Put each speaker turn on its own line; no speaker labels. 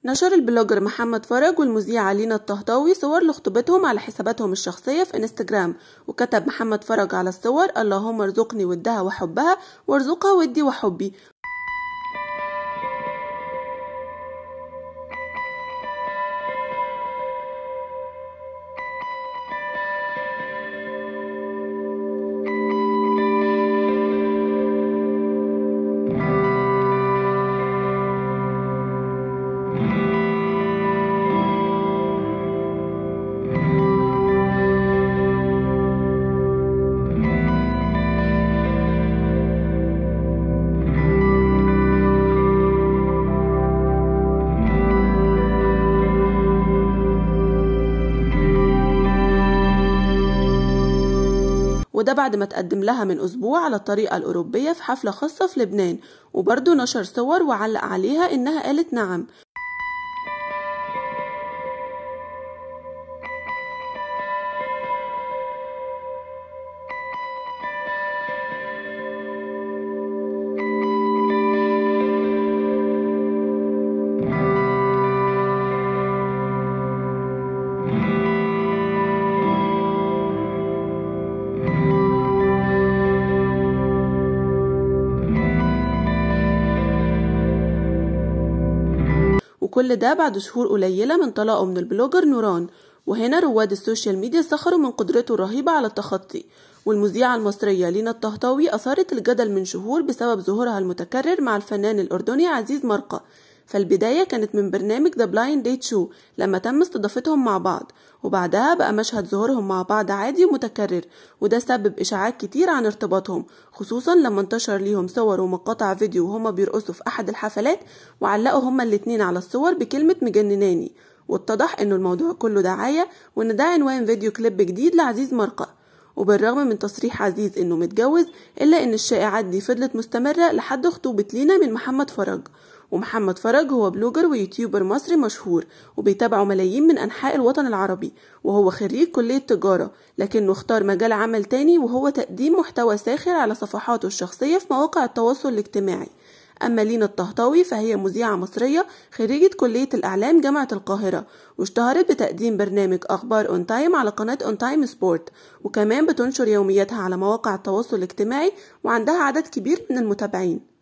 نشر البلوجر محمد فرج والمذيعة لينا الطهطاوي صور لخطوبتهم على حساباتهم الشخصية في انستجرام وكتب محمد فرج على الصور اللهم ارزقني ودها وحبها وارزقها ودي وحبي وده بعد ما تقدم لها من أسبوع على الطريقة الأوروبية في حفلة خاصة في لبنان وبرضه نشر صور وعلق عليها إنها قالت نعم وكل ده بعد شهور قليلة من طلاقه من البلوجر نوران وهنا رواد السوشيال ميديا سخروا من قدرته الرهيبة على التخطي والمذيعة المصرية لينا الطهطاوي أثارت الجدل من شهور بسبب ظهورها المتكرر مع الفنان الأردني عزيز مرقة فالبداية كانت من برنامج ذا بلايند ديت شو لما تم استضافتهم مع بعض وبعدها بقى مشهد ظهورهم مع بعض عادي ومتكرر وده سبب إشاعات كتير عن ارتباطهم خصوصا لما انتشر ليهم صور ومقاطع فيديو وهما بيرقصوا في أحد الحفلات وعلقوا هما الاتنين على الصور بكلمة مجنناني واتضح انه الموضوع كله دعاية وان ده عنوان فيديو كليب جديد لعزيز مرقة وبالرغم من تصريح عزيز انه متجوز الا ان الشائعات دي فضلت مستمرة لحد خطوبة لينا من محمد فرج ومحمد فرج هو بلوجر ويوتيوبر مصري مشهور وبيتابعه ملايين من أنحاء الوطن العربي وهو خريج كلية تجارة لكنه اختار مجال عمل تاني وهو تقديم محتوى ساخر على صفحاته الشخصية في مواقع التواصل الاجتماعي أما لينا الطهطاوي فهي مذيعة مصرية خريجة كلية الإعلام جامعة القاهرة واشتهرت بتقديم برنامج أخبار أون تايم على قناة أون تايم سبورت وكمان بتنشر يومياتها على مواقع التواصل الاجتماعي وعندها عدد كبير من المتابعين